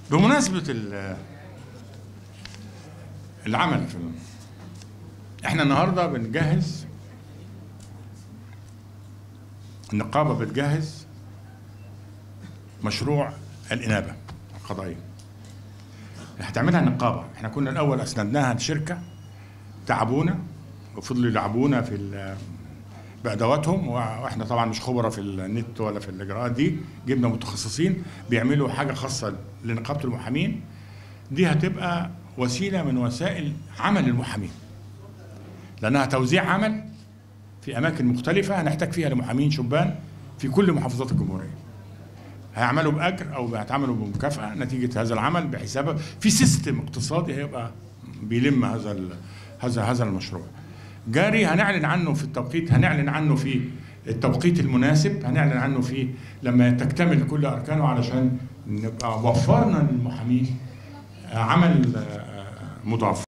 بمناسبة ال- العمل في ال- احنا النهارده بنجهز النقابة بتجهز مشروع الإنابة القضائية هتعملها النقابة احنا كنا الأول أسندناها لشركة تعبونا وفضلوا يلعبونا في ال- بأدواتهم واحنا طبعا مش خبراء في النت ولا في الإجراءات دي جبنا متخصصين بيعملوا حاجة خاصة لنقابة المحامين دي هتبقى وسيلة من وسائل عمل المحامين لأنها توزيع عمل في أماكن مختلفة هنحتاج فيها لمحامين شبان في كل محافظات الجمهورية هيعملوا بأجر أو هيتعملوا بمكافأة نتيجة هذا العمل بحساب في سيستم اقتصادي هيبقى بيلم هذا ال- هذا هذا المشروع جاري هنعلن عنه في التوقيت هنعلن عنه في التوقيت المناسب هنعلن عنه في لما تكتمل كل أركانه علشان نبقى وفرنا للمحامين عمل آه، مضاف